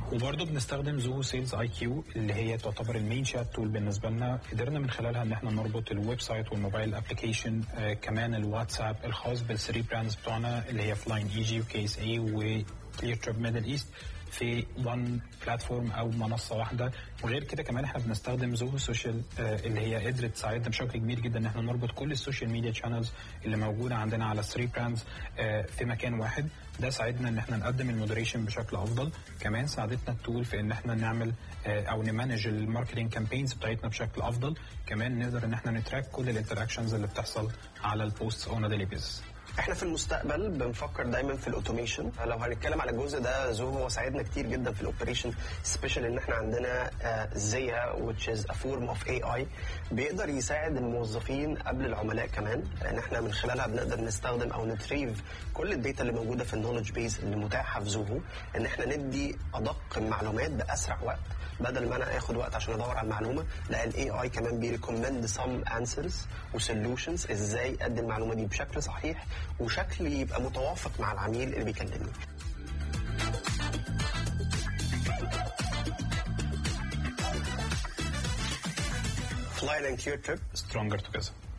وبرضه بنستخدم زوهو سيلز اي كيو اللي هي تعتبر المين شات تول بالنسبه لنا قدرنا من خلالها ان احنا نربط الويب سايت والموبايل ابلكيشن آه كمان الواتساب الخاص بالثري براندز بتوعنا اللي هي فلاين اي جي وكيس اي وكلير تريب ميدل ايست في وان بلاتفورم او منصه واحده وغير كده كمان احنا بنستخدم زوهو سوشيال آه اللي هي قدرت تساعدنا بشكل كبير جدا ان احنا نربط كل السوشيال ميديا شانلز اللي موجوده عندنا على 3 براندز آه في مكان واحد ده ساعدنا ان احنا نقدم المودريشن بشكل افضل كمان ساعدتنا التول في ان احنا نعمل آه او نمانج الماركتنج كامبينز بتاعتنا بشكل افضل كمان نقدر ان احنا نتراك كل الانتراكشنز اللي بتحصل على البوست اون ديلي بيزنس احنا في المستقبل بنفكر دايما في الاوتوميشن لو هنتكلم على الجزء ده زو هو ساعدنا كتير جدا في الاوبريشن سبيشال ان احنا عندنا زيا which is a form of AI بيقدر يساعد الموظفين قبل العملاء كمان لان احنا من خلالها بنقدر نستخدم او نتريف كل الداتا اللي موجوده في النولج بيز اللي متاحه في زوهو ان احنا ندي ادق المعلومات باسرع وقت بدل ما انا اخد وقت عشان ادور على المعلومه لا الاي اي كمان بيريكومند سم انسرز وسوليوشنز ازاي ادي المعلومه دي بشكل صحيح وشكل يبقى متوافق مع العميل اللي بيكلمني Fly and Cure Trip stronger together